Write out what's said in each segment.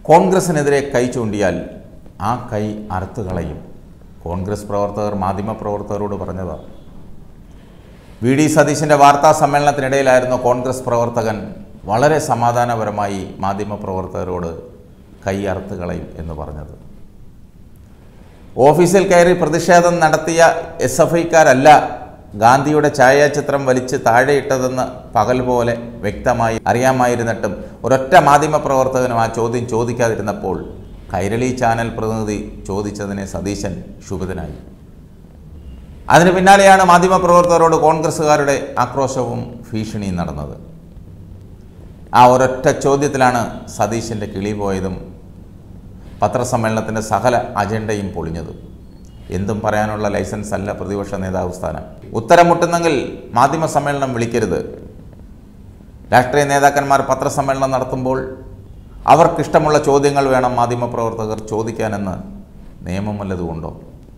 കോൺഗ്രസിനെതിരെ കൈ ചൂണ്ടിയാൽ ആ കൈ അറുത്ത് കളയും കോൺഗ്രസ് പ്രവർത്തകർ മാധ്യമപ്രവർത്തകരോട് പറഞ്ഞതാണ് വി ഡി സതീശിൻ്റെ വാർത്താ സമ്മേളനത്തിനിടയിലായിരുന്നു കോൺഗ്രസ് പ്രവർത്തകൻ വളരെ സമാധാനപരമായി മാധ്യമപ്രവർത്തകരോട് കൈ അറുത്ത് കളയും എന്ന് പറഞ്ഞത് ഓഫീസിൽ കയറി പ്രതിഷേധം നടത്തിയ എസ് എഫ് ഐക്കാരല്ല ഗാന്ധിയുടെ ഛായാചിത്രം വലിച്ച് താഴെയിട്ടതെന്ന് പകൽ പോലെ വ്യക്തമായി അറിയാമായിരുന്നിട്ടും ഒരൊറ്റ മാധ്യമപ്രവർത്തകനും ആ ചോദ്യം ചോദിക്കാതിരുന്നപ്പോൾ കൈരളി ചാനൽ പ്രതിനിധി ചോദിച്ചതിനെ സതീശൻ ക്ഷുഭിതനായി അതിന് പിന്നാലെയാണ് മാധ്യമപ്രവർത്തകരോട് കോൺഗ്രസ്സുകാരുടെ ആക്രോശവും ഭീഷണിയും നടന്നത് ആ ഒരൊറ്റ ചോദ്യത്തിലാണ് സതീശൻ്റെ കിളി പോയതും പത്രസമ്മേളനത്തിൻ്റെ സകല അജണ്ടയും പൊളിഞ്ഞതും എന്തും പറയാനുള്ള ലൈസൻസ് അല്ല പ്രതിപക്ഷ നേതാവ് സ്ഥാനം ഉത്തരം മുട്ടുന്നെങ്കിൽ മാധ്യമ സമ്മേളനം വിളിക്കരുത് രാഷ്ട്രീയ നേതാക്കന്മാർ പത്രസമ്മേളനം നടത്തുമ്പോൾ അവർക്കിഷ്ടമുള്ള ചോദ്യങ്ങൾ വേണം മാധ്യമപ്രവർത്തകർ ചോദിക്കാനെന്ന് നിയമം വല്ലതുമുണ്ടോ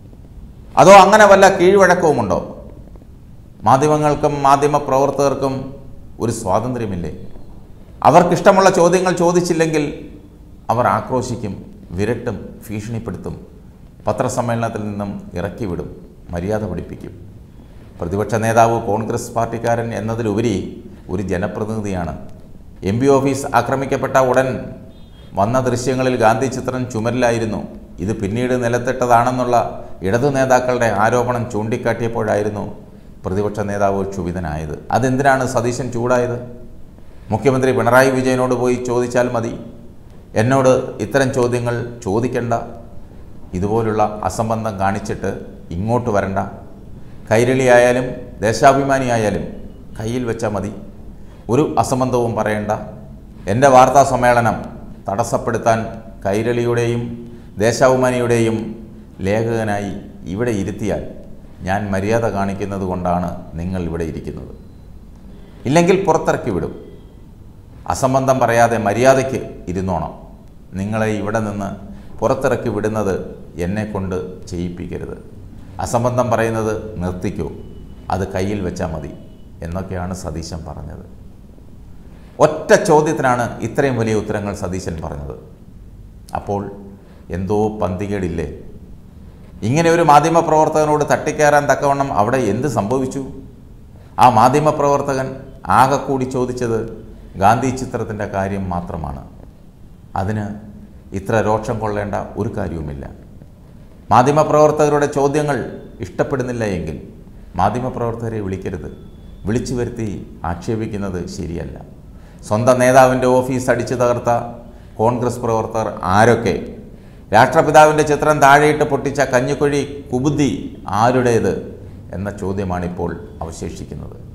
അതോ അങ്ങനെ വല്ല കീഴ്വഴക്കവുമുണ്ടോ മാധ്യമങ്ങൾക്കും മാധ്യമപ്രവർത്തകർക്കും ഒരു സ്വാതന്ത്ര്യമില്ലേ അവർക്കിഷ്ടമുള്ള ചോദ്യങ്ങൾ ചോദിച്ചില്ലെങ്കിൽ അവർ ആക്രോശിക്കും വിരട്ടും ഭീഷണിപ്പെടുത്തും പത്രസമ്മേളനത്തിൽ നിന്നും ഇറക്കി വിടും മര്യാദ പഠിപ്പിക്കും പ്രതിപക്ഷ നേതാവ് കോൺഗ്രസ് പാർട്ടിക്കാരൻ എന്നതിലുപരി ഒരു ജനപ്രതിനിധിയാണ് എം പി ഓഫീസ് ആക്രമിക്കപ്പെട്ട ഉടൻ വന്ന ദൃശ്യങ്ങളിൽ ഗാന്ധി ചിത്രം ചുമരിലായിരുന്നു ഇത് പിന്നീട് നിലത്തിട്ടതാണെന്നുള്ള ഇടതു നേതാക്കളുടെ ആരോപണം ചൂണ്ടിക്കാട്ടിയപ്പോഴായിരുന്നു പ്രതിപക്ഷ നേതാവ് ക്ഷുഭിതനായത് അതെന്തിനാണ് സതീശൻ ചൂടായത് മുഖ്യമന്ത്രി പിണറായി വിജയനോട് പോയി ചോദിച്ചാൽ മതി എന്നോട് ഇത്തരം ചോദ്യങ്ങൾ ചോദിക്കണ്ട ഇതുപോലുള്ള അസംബന്ധം കാണിച്ചിട്ട് ഇങ്ങോട്ട് വരണ്ട കൈരളിയായാലും ദേശാഭിമാനിയായാലും കയ്യിൽ വെച്ചാൽ മതി ഒരു അസംബന്ധവും പറയണ്ട എൻ്റെ വാർത്താ സമ്മേളനം തടസ്സപ്പെടുത്താൻ കൈരളിയുടെയും ദേശാഭിമാനിയുടെയും ലേഖകനായി ഇവിടെ ഇരുത്തിയാൽ ഞാൻ മര്യാദ കാണിക്കുന്നത് കൊണ്ടാണ് നിങ്ങൾ ഇവിടെ ഇരിക്കുന്നത് ഇല്ലെങ്കിൽ പുറത്തിറക്കി വിടും അസംബന്ധം പറയാതെ മര്യാദയ്ക്ക് ഇരുന്നോണം നിങ്ങളെ ഇവിടെ നിന്ന് പുറത്തിറക്കി വിടുന്നത് എന്നെ കൊണ്ട് ചെയ്യിപ്പിക്കരുത് അസംബന്ധം പറയുന്നത് നിർത്തിക്കൂ അത് കയ്യിൽ വെച്ചാൽ മതി എന്നൊക്കെയാണ് സതീശൻ പറഞ്ഞത് ഒറ്റ ചോദ്യത്തിനാണ് ഇത്രയും വലിയ ഉത്തരങ്ങൾ സതീശൻ പറഞ്ഞത് അപ്പോൾ എന്തോ പന്തികേടില്ലേ ഇങ്ങനെ ഒരു മാധ്യമപ്രവർത്തകനോട് തട്ടിക്കയറാൻ തക്കവണ്ണം അവിടെ എന്ത് സംഭവിച്ചു ആ മാധ്യമപ്രവർത്തകൻ ആകെ കൂടി ചോദിച്ചത് ഗാന്ധി ചിത്രത്തിൻ്റെ കാര്യം മാത്രമാണ് അതിന് ഇത്ര രോക്ഷം കൊള്ളേണ്ട ഒരു കാര്യവുമില്ല മാധ്യമപ്രവർത്തകരുടെ ചോദ്യങ്ങൾ ഇഷ്ടപ്പെടുന്നില്ല എങ്കിൽ മാധ്യമപ്രവർത്തകരെ വിളിക്കരുത് വിളിച്ചു വരുത്തി ആക്ഷേപിക്കുന്നത് ശരിയല്ല സ്വന്തം നേതാവിൻ്റെ ഓഫീസ് അടിച്ചു തകർത്ത കോൺഗ്രസ് പ്രവർത്തകർ ആരൊക്കെ രാഷ്ട്രപിതാവിൻ്റെ ചിത്രം താഴെയിട്ട് പൊട്ടിച്ച കഞ്ഞിക്കുഴി കുബുദ്ധി ആരുടേത് എന്ന ചോദ്യമാണിപ്പോൾ അവശേഷിക്കുന്നത്